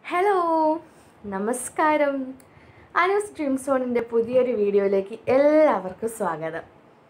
hello നമസ്കാരം Anu's dream സോണിൻ്റെ പുതിയൊരു വീഡിയോയിലേക്ക് എല്ലാവർക്കും സ്വാഗതം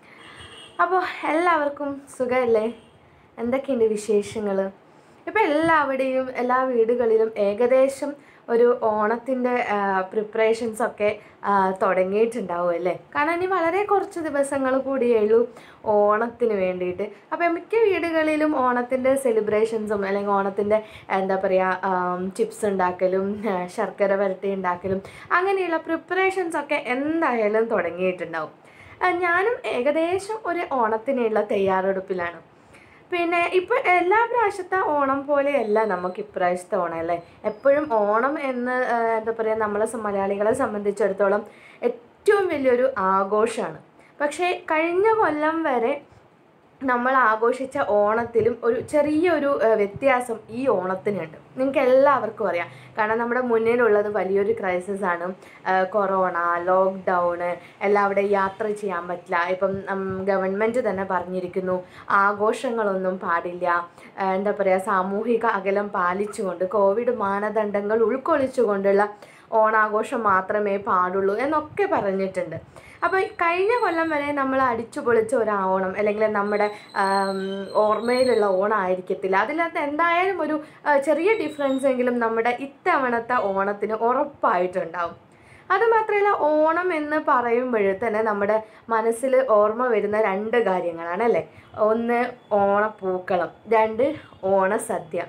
അപ്പോൾ എല്ലാവർക്കും സുഖമല്ലേ എന്തൊക്കെയുണ്ട് വിശേഷങ്ങൾ ഇപ്പോൾ എല്ലാവിടെയും എല്ലാ വീടുകളിലും ഏകദേശം ഒരു ഓണത്തിൻ്റെ പ്രിപ്പറേഷൻസ് ഒക്കെ ആ, തുടങ്ങിയിട്ടുണ്ടാവും അല്ലേ കാരണം ഇനി വളരെ കുറച്ച് ദിവസങ്ങൾ കൂടിയേ ഉള്ളൂ ഓണത്തിന് വേണ്ടിയിട്ട് അപ്പോൾ മിക്ക വീടുകളിലും ഓണത്തിൻ്റെ സെലിബ്രേഷൻസും അല്ലെങ്കിൽ ഓണത്തിൻ്റെ എന്താ പറയുക ചിപ്സ് ഉണ്ടാക്കലും ആ, ശർക്കര വരട്ടി ഉണ്ടാക്കലും അങ്ങനെയുള്ള പ്രിപ്പറേഷൻസ് ഒക്കെ എന്തായാലും തുടങ്ങിയിട്ടുണ്ടാവും ആ, ഞാനും ഏകദേശം ഒരു ഓണത്തിനുള്ള തയ്യാറെടുപ്പിലാണ് പിന്നെ ഇപ്പോൾ എല്ലാ പ്രാവശ്യത്തെ ഓണം പോലെയല്ല നമുക്ക് ഇപ്രാവശ്യത്തെ ഓണം അല്ലേ എപ്പോഴും ഓണം എന്ന് ആ, എന്താ പറയുക നമ്മളെ സം- മലയാളികളെ സംബന്ധിച്ചിടത്തോളം ഏറ്റവും വലിയൊരു ആഘോഷമാണ് പക്ഷേ കഴിഞ്ഞ കൊല്ലം വരെ നമ്മൾ ആഘോഷിച്ച ഓണത്തിലും ഒരു ചെറിയൊരു ആ, വ്യത്യാസം ഈ ഓണത്തിനുണ്ട് നിങ്ങൾക്ക് എല്ലാവർക്കും അറിയാം കാരണം നമ്മുടെ മുന്നിലുള്ളത് വലിയൊരു ക്രൈസിസ് ആണ് ആ, കൊറോണ ലോക്ക്ഡൗണ് എല്ലാവിടെയും യാത്ര ചെയ്യാൻ പറ്റില്ല ഇപ്പം ഗവൺമെൻറ് തന്നെ പറഞ്ഞിരിക്കുന്നു ആഘോഷങ്ങളൊന്നും പാടില്ല ആ, എന്താ പറയുക സാമൂഹിക അകലം പാലിച്ചുകൊണ്ട് കോവിഡ് മാനദണ്ഡങ്ങൾ ഉൾക്കൊള്ളിച്ചുകൊണ്ടുള്ള ഓണാഘോഷം മാത്രമേ പാടുള്ളൂ എന്നൊക്കെ പറഞ്ഞിട്ടുണ്ട് അപ്പോൾ കഴിഞ്ഞ കൊല്ലം വരെ നമ്മൾ അടിച്ചു പൊളിച്ച ഒരു ഓണം അല്ലെങ്കിൽ നമ്മുടെ ആം, ഓർമ്മയിലുള്ള ഓണം ആയിരിക്കത്തില്ല അതിനകത്ത് എന്തായാലും ഒരു ആ, ചെറിയ ഡിഫറൻസ് എങ്കിലും നമ്മുടെ ഇത്തവണത്തെ ഓണത്തിന് ഉറപ്പായിട്ടുണ്ടാവും അതുമാത്രമല്ല ഓണം എന്ന് പറയുമ്പോൾ തന്നെ നമ്മുടെ മനസ്സിൽ ഓർമ്മ വരുന്ന രണ്ട് കാര്യങ്ങളാണ് അല്ലേ ഒന്ന് ഓണപ്പൂക്കളം രണ്ട് ഓണസദ്യ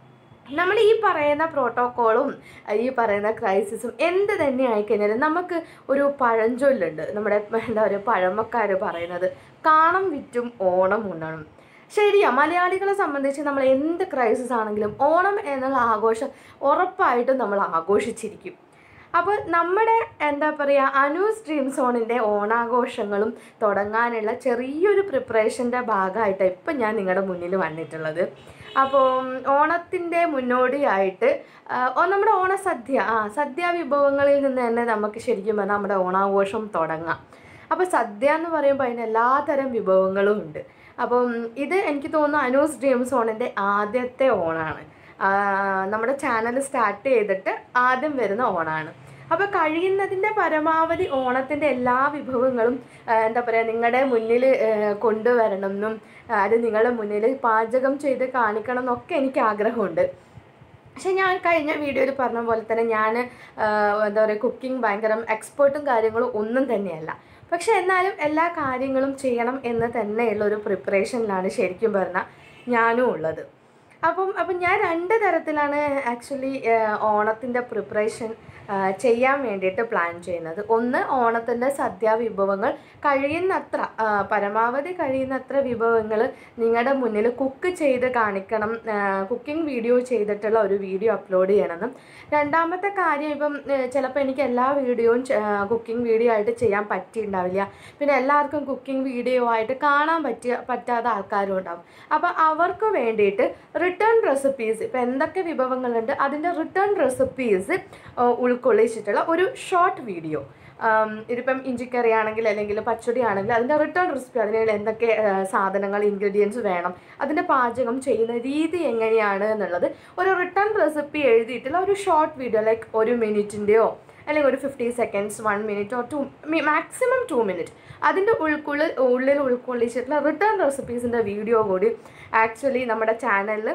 നമ്മൾ ഈ പറയുന്ന പ്രോട്ടോക്കോളും ഈ പറയുന്ന ക്രൈസിസും എന്ത് തന്നെ ആയിക്കഴിഞ്ഞാലും നമുക്ക് ഒരു പഴഞ്ചൊല്ലുണ്ട് നമ്മുടെ എന്താ പറയുക പഴമക്കാർ പറയുന്നത് കാണം വിറ്റും ഓണം ഉണ്ണണം ശരിയാ മലയാളികളെ സംബന്ധിച്ച് നമ്മൾ എന്ത് ക്രൈസിസ് ആണെങ്കിലും ഓണം എന്നുള്ള ആഘോഷം ഉറപ്പായിട്ടും നമ്മൾ ആഘോഷിച്ചിരിക്കും അപ്പോൾ നമ്മുടെ എന്താ പറയുക അനൂസ് ഡ്രീം സോണിൻ്റെ ഓണാഘോഷങ്ങളും തുടങ്ങാനുള്ള ചെറിയൊരു പ്രിപ്പറേഷൻ്റെ ഭാഗമായിട്ട് ഇപ്പം ഞാൻ നിങ്ങളുടെ മുന്നിൽ വന്നിട്ടുള്ളത് അപ്പോൾ ഓണത്തിൻ്റെ മുന്നോടിയായിട്ട് ആ, ഓ നമ്മുടെ ഓണസദ്യ ആ സദ്യ വിഭവങ്ങളിൽ നിന്ന് തന്നെ നമുക്ക് ശരിക്കും പറഞ്ഞാൽ നമ്മുടെ ഓണാഘോഷം തുടങ്ങാം അപ്പോൾ സദ്യ എന്ന് പറയുമ്പോൾ അതിന് എല്ലാതരം വിഭവങ്ങളും ഉണ്ട് അപ്പം ഇത് എനിക്ക് തോന്നുന്നു അനൂസ് ഡ്രീം സോണിൻ്റെ ആദ്യത്തെ ഓണാണ് ആ, നമ്മുടെ ചാനൽ സ്റ്റാർട്ട് ചെയ്തിട്ട് ആദ്യം വരുന്ന ഓണാണ് അപ്പോൾ കഴിയുന്നതിൻ്റെ പരമാവധി ഓണത്തിൻ്റെ എല്ലാ വിഭവങ്ങളും ആ, എന്താ പറയുക നിങ്ങളുടെ മുന്നിൽ കൊണ്ടുവരണം എന്നും ആ, അത് നിങ്ങളുടെ മുന്നിൽ പാചകം ചെയ്ത് കാണിക്കണം എന്നൊക്കെ എനിക്ക് ആഗ്രഹമുണ്ട് പക്ഷെ ഞാൻ കഴിഞ്ഞ വീഡിയോയിൽ പറഞ്ഞ പോലെ തന്നെ ഞാൻ എന്താ പറയുക കുക്കിംഗ് ഭയങ്കര എക്സ്പേർട്ടും കാര്യങ്ങളും ഒന്നും തന്നെയല്ല പക്ഷെ എന്നാലും എല്ലാ കാര്യങ്ങളും ചെയ്യണം എന്ന് തന്നെയുള്ള ഒരു പ്രിപ്പറേഷനിലാണ് ശരിക്കും പറഞ്ഞാൽ ഞാനും ഉള്ളത് അപ്പം അപ്പം ഞാൻ രണ്ട് തരത്തിലാണ് ആക്ച്വലി ഓണത്തിൻ്റെ പ്രിപ്പറേഷൻ ചെയ്യാൻ വേണ്ടിയിട്ട് പ്ലാൻ ചെയ്യുന്നത് ഒന്ന് ഓണത്തിൻ്റെ സദ്യ വിഭവങ്ങൾ കഴിയുന്നത്ര ആ, പരമാവധി കഴിയുന്നത്ര വിഭവങ്ങൾ നിങ്ങളുടെ മുന്നിൽ കുക്ക് ചെയ്ത് കാണിക്കണം കുക്കിംഗ് വീഡിയോ ചെയ്തിട്ടുള്ള ഒരു വീഡിയോ അപ്ലോഡ് ചെയ്യണമെന്നും രണ്ടാമത്തെ കാര്യം ഇപ്പം ചിലപ്പോൾ എനിക്ക് എല്ലാ വീഡിയോയും കുക്കിംഗ് വീഡിയോ ആയിട്ട് ചെയ്യാൻ പറ്റിയിട്ടുണ്ടാവില്ല പിന്നെ എല്ലാവർക്കും കുക്കിംഗ് വീഡിയോ ആയിട്ട് കാണാൻ പറ്റിയ പറ്റാത്ത ആൾക്കാരും ഉണ്ടാവും അപ്പോൾ അവർക്ക് വേണ്ടിയിട്ട് റിട്ടേൺ റെസിപ്പീസ് ഇപ്പം എന്തൊക്കെ വിഭവങ്ങളുണ്ട് അതിൻ്റെ റിട്ടേൺ റെസിപ്പീസ് ഉൾക്കൊള്ളിച്ചിട്ടുള്ള ഒരു ഷോർട്ട് വീഡിയോ ഇതിപ്പം ഇഞ്ചിക്കറി ആണെങ്കിൽ അല്ലെങ്കിൽ പച്ചടി ആണെങ്കിൽ അതിൻ്റെ റിട്ടേൺ റെസിപ്പി അതിന് എന്തൊക്കെ ആ, സാധനങ്ങൾ ഇൻഗ്രീഡിയൻസ് വേണം അതിൻ്റെ പാചകം ചെയ്യുന്ന രീതി എങ്ങനെയാണ് എന്നുള്ളത് ഒരു റിട്ടേൺ റെസിപ്പി എഴുതിയിട്ടുള്ള ഒരു ഷോർട്ട് വീഡിയോ ലൈക്ക് ഒരു മിനിറ്റിൻ്റെയോ അല്ലെങ്കിൽ ഒരു fifty seconds one minute or two maximum two minute അതിൻ്റെ ഉൾക്കുള്ളിൽ ഉള്ളിൽ ഉൾക്കൊള്ളിച്ചിട്ടുള്ള റിട്ടേൺ റെസിപ്പീസിൻ്റെ വീഡിയോ കൂടി ആക്ച്വലി നമ്മുടെ ചാനലിൽ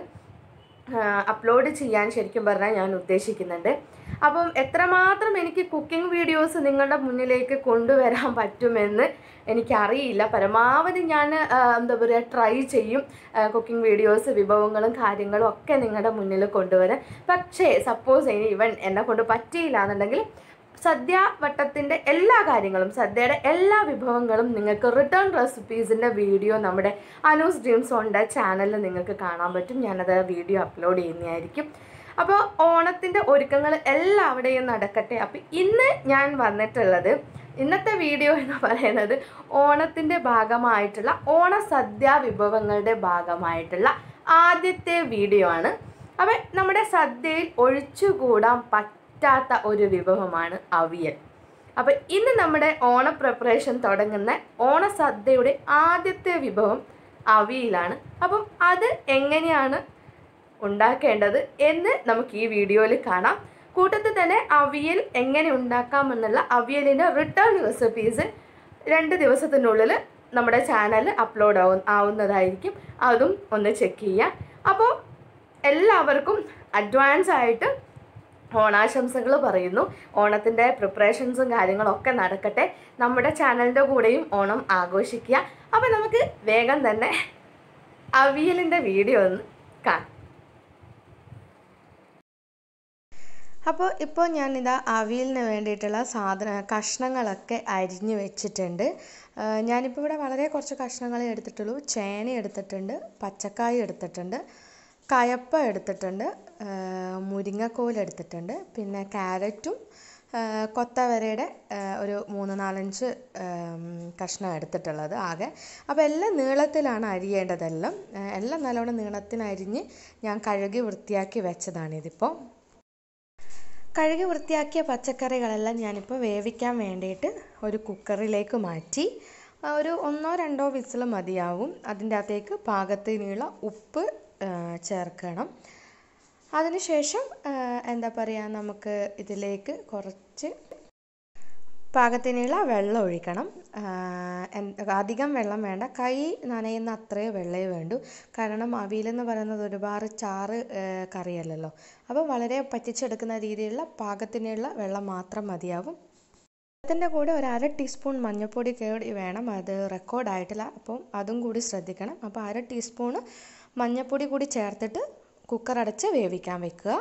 അപ്ലോഡ് ചെയ്യാൻ ശരിക്കും പറഞ്ഞാൽ ഞാൻ ഉദ്ദേശിക്കുന്നുണ്ട് അപ്പം എത്രമാത്രം എനിക്ക് കുക്കിംഗ് വീഡിയോസ് നിങ്ങളുടെ മുന്നിലേക്ക് കൊണ്ടുവരാൻ പറ്റുമെന്ന് എനിക്കറിയില്ല പരമാവധി ഞാൻ ആ, എന്താ പറയുക ട്രൈ ചെയ്യും കുക്കിംഗ് വീഡിയോസ് വിഭവങ്ങളും കാര്യങ്ങളും ഒക്കെ നിങ്ങളുടെ മുന്നിൽ കൊണ്ടുവരാൻ പക്ഷേ സപ്പോസ് ഇനി ഇവൻ എന്നെ കൊണ്ട് പറ്റിയില്ല എന്നുണ്ടെങ്കിൽ സദ്യ വട്ടത്തിൻ്റെ എല്ലാ കാര്യങ്ങളും സദ്യയുടെ എല്ലാ വിഭവങ്ങളും നിങ്ങൾക്ക് റിട്ടേൺ റെസിപ്പീസിൻ്റെ വീഡിയോ നമ്മുടെ അനൂസ് ഡ്രീംസ് ഓണിൻ്റെ ചാനലിൽ നിങ്ങൾക്ക് കാണാൻ പറ്റും ഞാനത് വീഡിയോ അപ്ലോഡ് ചെയ്യുന്നതായിരിക്കും അപ്പോൾ ഓണത്തിൻ്റെ ഒരുക്കങ്ങൾ എല്ലാവിടെയും നടക്കട്ടെ അപ്പോൾ ഇന്ന് ഞാൻ വന്നിട്ടുള്ളത് ഇന്നത്തെ വീഡിയോ എന്ന് പറയുന്നത് ഓണത്തിൻ്റെ ഭാഗമായിട്ടുള്ള ഓണസദ്യ വിഭവങ്ങളുടെ ഭാഗമായിട്ടുള്ള ആദ്യത്തെ വീഡിയോ ആണ് അപ്പം നമ്മുടെ സദ്യയിൽ ഒഴിച്ചുകൂടാൻ പറ്റാത്ത ഒരു വിഭവമാണ് അവിയൽ അപ്പം ഇന്ന് നമ്മുടെ ഓണ പ്രിപ്പറേഷൻ തുടങ്ങുന്ന ഓണസദ്യയുടെ ആദ്യത്തെ വിഭവം അവിയലാണ് അപ്പം അത് എങ്ങനെയാണ് ഉണ്ടാക്കേണ്ടത് എന്ന് നമുക്ക് ഈ വീഡിയോയിൽ കാണാം കൂട്ടത്തിൽ തന്നെ അവിയൽ എങ്ങനെ ഉണ്ടാക്കാമെന്നുള്ള അവിയലിൻ്റെ റിട്ടേൺ റെസിപ്പീസ് രണ്ട് ദിവസത്തിനുള്ളിൽ നമ്മുടെ ചാനലിൽ അപ്ലോഡ് ആവും ആവുന്നതായിരിക്കും അതും ഒന്ന് ചെക്ക് ചെയ്യാം അപ്പോൾ എല്ലാവർക്കും അഡ്വാൻസ് ആയിട്ട് ഓണാശംസകൾ പറയുന്നു ഓണത്തിൻ്റെ പ്രിപ്പറേഷൻസും കാര്യങ്ങളൊക്കെ നടക്കട്ടെ നമ്മുടെ ചാനലിൻ്റെ കൂടെയും ഓണം ആഘോഷിക്കുക അപ്പോൾ നമുക്ക് വേഗം തന്നെ അവിയലിൻ്റെ വീഡിയോ ഒന്ന് കാണാം അപ്പോൾ ഇപ്പോൾ ഞാനിതാ അവിയലിന് വേണ്ടിയിട്ടുള്ള സാധന കഷ്ണങ്ങളൊക്കെ അരിഞ്ഞു വെച്ചിട്ടുണ്ട് ആ, ഞാനിപ്പോൾ ഇവിടെ വളരെ കുറച്ച് കഷ്ണങ്ങളെ എടുത്തിട്ടുള്ളൂ ചേന എടുത്തിട്ടുണ്ട് പച്ചക്കായ എടുത്തിട്ടുണ്ട് കയപ്പ എടുത്തിട്ടുണ്ട് ആ, മുരിങ്ങക്കോൽ എടുത്തിട്ടുണ്ട് പിന്നെ ക്യാരറ്റും ആ, കൊത്തവരയുടെ ആ, ഒരു മൂന്ന് നാലഞ്ച് ആം, കഷ്ണം എടുത്തിട്ടുള്ളത് ആകെ അപ്പോൾ എല്ലാം നീളത്തിലാണ് അരിയേണ്ടതെല്ലാം ആ, എല്ലാം നല്ലോണം നീളത്തിന് അരിഞ്ഞ് ഞാൻ കഴുകി വൃത്തിയാക്കി വെച്ചതാണിതിപ്പോൾ കഴുകി വൃത്തിയാക്കിയ പച്ചക്കറികളെല്ലാം ഞാനിപ്പോൾ വേവിക്കാൻ വേണ്ടിയിട്ട് ഒരു കുക്കറിലേക്ക് മാറ്റി ആ, ഒരു ഒന്നോ രണ്ടോ വിസിൽ മതിയാവും അതിൻ്റെ അകത്തേക്ക് പാകത്തിനുള്ള ഉപ്പ് ആ, ചേർക്കണം അതിനുശേഷം ആ, എന്താ പറയുക നമുക്ക് ഇതിലേക്ക് കുറച്ച് പാകത്തിനുള്ള വെള്ളം ഒഴിക്കണം ആ, എൻ- അധികം വെള്ളം വേണ്ട കൈ നനയുന്ന അത്രേ വെള്ളമേ വേണ്ടൂ കാരണം അവിയലെന്ന് പറയുന്നത് ഒരുപാട് ചാറ് ആ, കറിയല്ലല്ലോ അപ്പോൾ വളരെ പറ്റിച്ചെടുക്കുന്ന രീതിയിലുള്ള പാകത്തിനുള്ള വെള്ളം മാത്രം മതിയാവും വെള്ളത്തിൻ്റെ കൂടെ ഒരു അര ടീസ്പൂൺ മഞ്ഞൾപ്പൊടി കൂടി വേണം അത് റെക്കോർഡായിട്ടില്ല അപ്പം അതും കൂടി ശ്രദ്ധിക്കണം അപ്പോൾ അര ടീസ്പൂണ് മഞ്ഞൾപ്പൊടി കൂടി ചേർത്തിട്ട് കുക്കർ അടച്ച് വേവിക്കാൻ വെക്കുക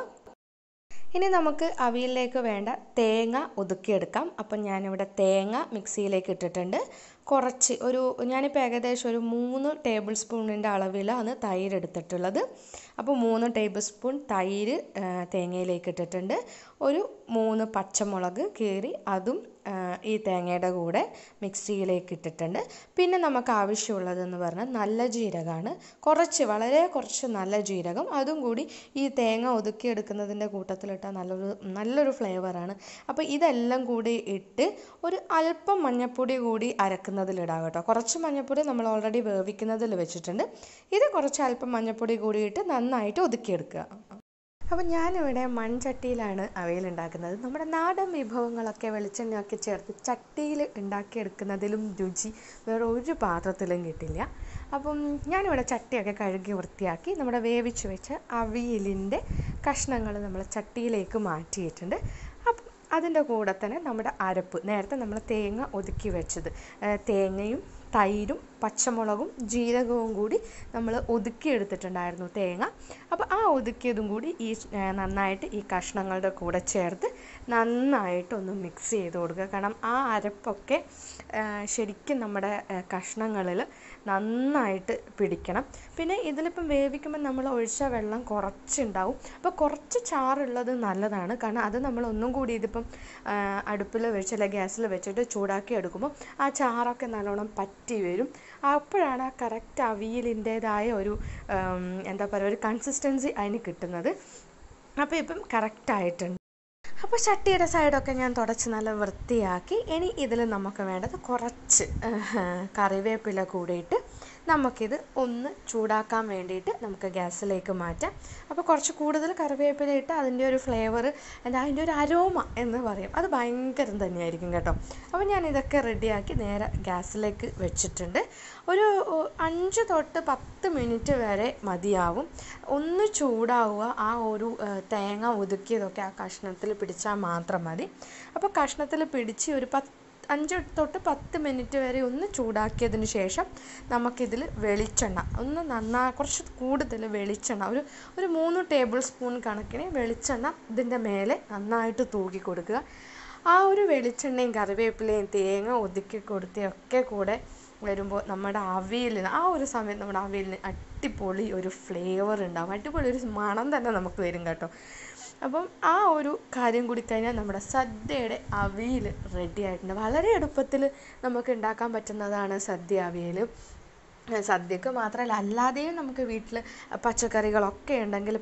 ഇനി നമുക്ക് അവിയലിലേക്ക് വേണ്ട തേങ്ങ ഒതുക്കിയെടുക്കാം അപ്പം ഞാനിവിടെ തേങ്ങ മിക്സിയിലേക്ക് ഇട്ടിട്ടുണ്ട് കുറച്ച് ഒരു ഞാനിപ്പോൾ ഏകദേശം ഒരു മൂന്ന് ടേബിൾ സ്പൂണിൻ്റെ അളവിലാണ് തൈര് എടുത്തിട്ടുള്ളത് അപ്പോൾ മൂന്ന് ടേബിൾ സ്പൂൺ തൈര് ആ, തേങ്ങയിലേക്ക് ഇട്ടിട്ടുണ്ട് ഒരു മൂന്ന് പച്ചമുളക് കീറി അതും ആ, ഈ തേങ്ങയുടെ കൂടെ മിക്സിയിലേക്ക് ഇട്ടിട്ടുണ്ട് പിന്നെ നമുക്ക് ആവശ്യമുള്ളതെന്ന് പറഞ്ഞാൽ നല്ല ജീരകമാണ് കുറച്ച് വളരെ കുറച്ച് നല്ല ജീരകം അതും കൂടി ഈ തേങ്ങ ഒതുക്കിയെടുക്കുന്നതിൻ്റെ കൂട്ടത്തിലിട്ടാൽ നല്ലൊരു നല്ലൊരു ഫ്ലേവറാണ് അപ്പോൾ ഇതെല്ലാം കൂടി ഇട്ട് ഒരു അല്പം മഞ്ഞൾപ്പൊടി കൂടി അരക്കുന്നതിലിടാം കേട്ടോ കുറച്ച് മഞ്ഞൾപ്പൊടി നമ്മൾ ഓൾറെഡി വേവിക്കുന്നതിൽ വെച്ചിട്ടുണ്ട് ഇത് കുറച്ച് അല്പം മഞ്ഞൾപ്പൊടി കൂടിയിട്ട് നന്നായിട്ട് ഒതുക്കിയെടുക്കുക അപ്പോൾ ഞാനിവിടെ മൺചട്ടിയിലാണ് അവയിൽ ഉണ്ടാക്കുന്നത് നമ്മുടെ നാടൻ വിഭവങ്ങളൊക്കെ വെളിച്ചെണ്ണയൊക്കെ ചേർത്ത് ചട്ടിയിൽ ഉണ്ടാക്കിയെടുക്കുന്നതിലും രുചി വേറെ ഒരു പാത്രത്തിലും കിട്ടില്ല അപ്പം ഞാനിവിടെ ചട്ടിയൊക്കെ കഴുകി വൃത്തിയാക്കി നമ്മുടെ വേവിച്ച് വെച്ച അവിയലിൻ്റെ കഷ്ണങ്ങൾ നമ്മൾ ചട്ടിയിലേക്ക് മാറ്റിയിട്ടുണ്ട് അപ്പം അതിൻ്റെ കൂടെ തന്നെ നമ്മുടെ അരപ്പ് നേരത്തെ നമ്മൾ തേങ്ങ ഒതുക്കി വെച്ചത് ഏ, തേങ്ങയും തൈരും പച്ചമുളകും ജീരകവും കൂടി നമ്മൾ ഒതുക്കിയെടുത്തിട്ടുണ്ടായിരുന്നു തേങ്ങ അപ്പോൾ ആ ഒതുക്കിയതും കൂടി ഈ ഏ, നന്നായിട്ട് ഈ കഷ്ണങ്ങളുടെ കൂടെ ചേർത്ത് നന്നായിട്ടൊന്ന് മിക്സ് ചെയ്ത് കൊടുക്കുക കാരണം ആ അരപ്പൊക്കെ ഏ, ശരിക്കും നമ്മുടെ കഷ്ണങ്ങളിൽ നന്നായിട്ട് പിടിക്കണം പിന്നെ ഇതിലിപ്പം വേവിക്കുമ്പോൾ നമ്മൾ ഒഴിച്ച വെള്ളം കുറച്ചുണ്ടാവും അപ്പോൾ കുറച്ച് ചാറുള്ളത് നല്ലതാണ് കാരണം അത് നമ്മൾ ഒന്നും കൂടി ഇതിപ്പം അടുപ്പിൽ വെച്ച് അല്ലെങ്കിൽ ഗ്യാസിൽ വെച്ചിട്ട് ചൂടാക്കി എടുക്കുമ്പോൾ ആ ചാറൊക്കെ നല്ലോണം പറ്റി വരും അപ്പോഴാണ് ആ കറക്റ്റ് അവിയലിൻ്റേതായ ഒരു ഉം, എന്താ പറയുക ഒരു കൺസിസ്റ്റൻസി അതിന് കിട്ടുന്നത് അപ്പോൾ ഇപ്പം കറക്റ്റ് ആയിട്ടുണ്ട് അപ്പോൾ ചട്ടിയുടെ സൈഡൊക്കെ ഞാൻ തുടച്ച് നല്ല വൃത്തിയാക്കി ഇനി ഇതിൽ നമുക്ക് വേണ്ടത് കുറച്ച് ഏഹ്, കറിവേപ്പില കൂടിയിട്ട് നമുക്കിത് ഒന്ന് ചൂടാക്കാൻ വേണ്ടിയിട്ട് നമുക്ക് ഗ്യാസിലേക്ക് മാറ്റാം അപ്പോൾ കുറച്ച് കൂടുതൽ കറിവേപ്പില ഇട്ട് അതിൻ്റെ ഒരു ഫ്ലേവർ എന്താ അതിൻ്റെ ഒരു അരോമ എന്ന് പറയും അത് ഭയങ്കരം തന്നെയായിരിക്കും കേട്ടോ അപ്പോൾ ഞാൻ ഇതൊക്കെ റെഡിയാക്കി നേരെ ഗ്യാസിലേക്ക് വെച്ചിട്ടുണ്ട് ഒരു ഉ, അഞ്ച് തൊട്ട് പത്ത് മിനിറ്റ് വരെ മതിയാവും ഒന്ന് ചൂടാവുക ആ ഒരു ഏ, തേങ്ങ ഒതുക്കിയതൊക്കെ ആ കഷ്ണത്തിൽ പിടിച്ചാൽ മാത്രം മതി അപ്പോൾ കഷ്ണത്തിൽ പിടിച്ച് ഒരു പത്ത് അഞ്ച് തൊട്ട് പത്ത് മിനിറ്റ് വരെ ഒന്ന് ചൂടാക്കിയതിന് ശേഷം നമുക്കിതിൽ വെളിച്ചെണ്ണ ഒന്ന് നന്നാ കുറച്ച് കൂടുതൽ വെളിച്ചെണ്ണ ഒരു ഒരു മൂന്ന് ടേബിൾ സ്പൂൺ കണക്കിന് വെളിച്ചെണ്ണ ഇതിൻ്റെ മേലെ നന്നായിട്ട് തൂക്കി കൊടുക്കുക ആ ഒരു വെളിച്ചെണ്ണയും കറിവേപ്പിലയും തേങ്ങ ഒതുക്കി കൊടുത്തയൊക്കെ കൂടെ വരുമ്പോൾ നമ്മുടെ അവിയലിന് ആ ഒരു സമയത്ത് നമ്മുടെ അവിയലിന് അടിപൊളി ഒരു ഫ്ലേവർ ഉണ്ടാവും അടിപൊളി ഒരു മണം തന്നെ നമുക്ക് വരും കേട്ടോ അപ്പം ആ ഒരു കാര്യം കൂടി കഴിഞ്ഞാൽ നമ്മുടെ സദ്യയുടെ അവിയൽ റെഡി ആയിട്ടുണ്ട് വളരെ എളുപ്പത്തിൽ നമുക്ക് ഉണ്ടാക്കാൻ പറ്റുന്നതാണ് സദ്യ അവിയൽ സദ്യക്ക് മാത്രമല്ല അല്ലാതെയും നമുക്ക് വീട്ടിൽ പച്ചക്കറികളൊക്കെ ഉണ്ടെങ്കിൽ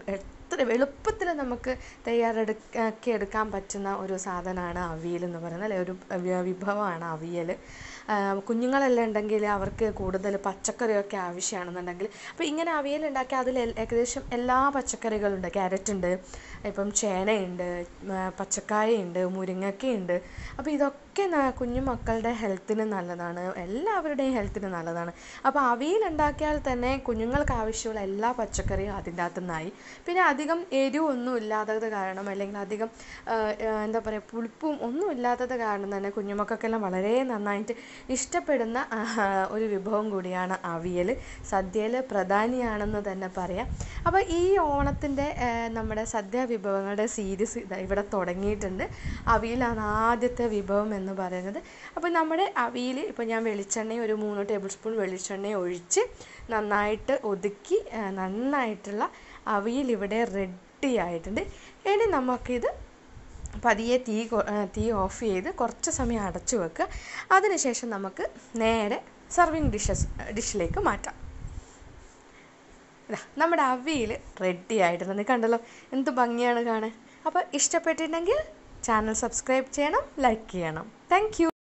അത്ര എളുപ്പത്തിൽ നമുക്ക് തയ്യാറെടുക്കി എടുക്കാൻ പറ്റുന്ന ഒരു സാധനമാണ് അവിയൽ എന്ന് പറയുന്നത് അല്ലെ ഒരു വി- വിഭവമാണ് അവിയൽ കുഞ്ഞുങ്ങളെല്ലാം ഉണ്ടെങ്കിൽ അവർക്ക് കൂടുതൽ പച്ചക്കറിയൊക്കെ ആവശ്യമാണെന്നുണ്ടെങ്കിൽ അപ്പോൾ ഇങ്ങനെ അവിയൽ ഉണ്ടാക്കി അതിൽ എൽ- ഏകദേശം എല്ലാ പച്ചക്കറികളുണ്ട് ക്യാരറ്റ് ഉണ്ട് ഇപ്പം ചേനയുണ്ട് ആ, പച്ചക്കായയുണ്ട് മുരിങ്ങക്കയുണ്ട് അപ്പോൾ ഇതൊക്കെ ന- കുഞ്ഞു മക്കളുടെ ഹെൽത്തിന് നല്ലതാണ് എല്ലാവരുടെയും ഹെൽത്തിന് നല്ലതാണ് അപ്പോൾ അവിയൽ ഉണ്ടാക്കിയാൽ തന്നെ കുഞ്ഞുങ്ങൾക്ക് ആവശ്യമുള്ള എല്ലാ പച്ചക്കറിയും അതിൻ്റെ അകത്തു നിന്നായി പിന്നെ അധികം എരിവൊന്നും ഇല്ലാത്തത് കാരണം അല്ലെങ്കിൽ അധികം ആ, ആ, എന്താ പറയുക പുളിപ്പും ഒന്നും ഇല്ലാത്തത് കാരണം തന്നെ കുഞ്ഞുമക്കൾക്കെല്ലാം വളരെ നന്നായിട്ട് ഇഷ്ടപ്പെടുന്ന ആ, ഒരു വിഭവം കൂടിയാണ് അവിയൽ സദ്യയിൽ പ്രധാനിയാണെന്ന് തന്നെ പറയാം അപ്പോൾ ഈ ഓണത്തിൻ്റെ നമ്മുടെ സദ്യ വിഭവങ്ങളുടെ സീരീസ് ഇതാ ഇവിടെ തുടങ്ങിയിട്ടുണ്ട് അവിയലാണ് ആദ്യത്തെ വിഭവം എന്ന് പറയുന്നത് അപ്പോൾ നമ്മുടെ അവിയൽ ഇപ്പോൾ ഞാൻ വെളിച്ചെണ്ണ ഒരു മൂന്ന് ടേബിൾ സ്പൂൺ വെളിച്ചെണ്ണ ഒഴിച്ച് നന്നായിട്ട് ഒതുക്കി ആ, നന്നായിട്ടുള്ള അവിയൽ ഇവിടെ റെഡി ആയിട്ടുണ്ട് ഇനി നമുക്കിത് പതിയെ തീ കൊ- ആ, തീ ഓഫ് ചെയ്ത് കുറച്ച് സമയം അടച്ചു വെക്കുക അതിനുശേഷം നമുക്ക് നേരെ സർവിങ് ഡിഷസ് ഡിഷിലേക്ക് മാറ്റാം ഇതാ നമ്മുടെ അവിയൽ റെഡി ആയിട്ടുണ്ട് കണ്ടല്ലോ എന്ത് ഭംഗിയാണ് കാണാൻ അപ്പോൾ ഇഷ്ടപ്പെട്ടിട്ടുണ്ടെങ്കിൽ ചാനൽ സബ്സ്ക്രൈബ് ചെയ്യണം ലൈക്ക് ചെയ്യണം താങ്ക്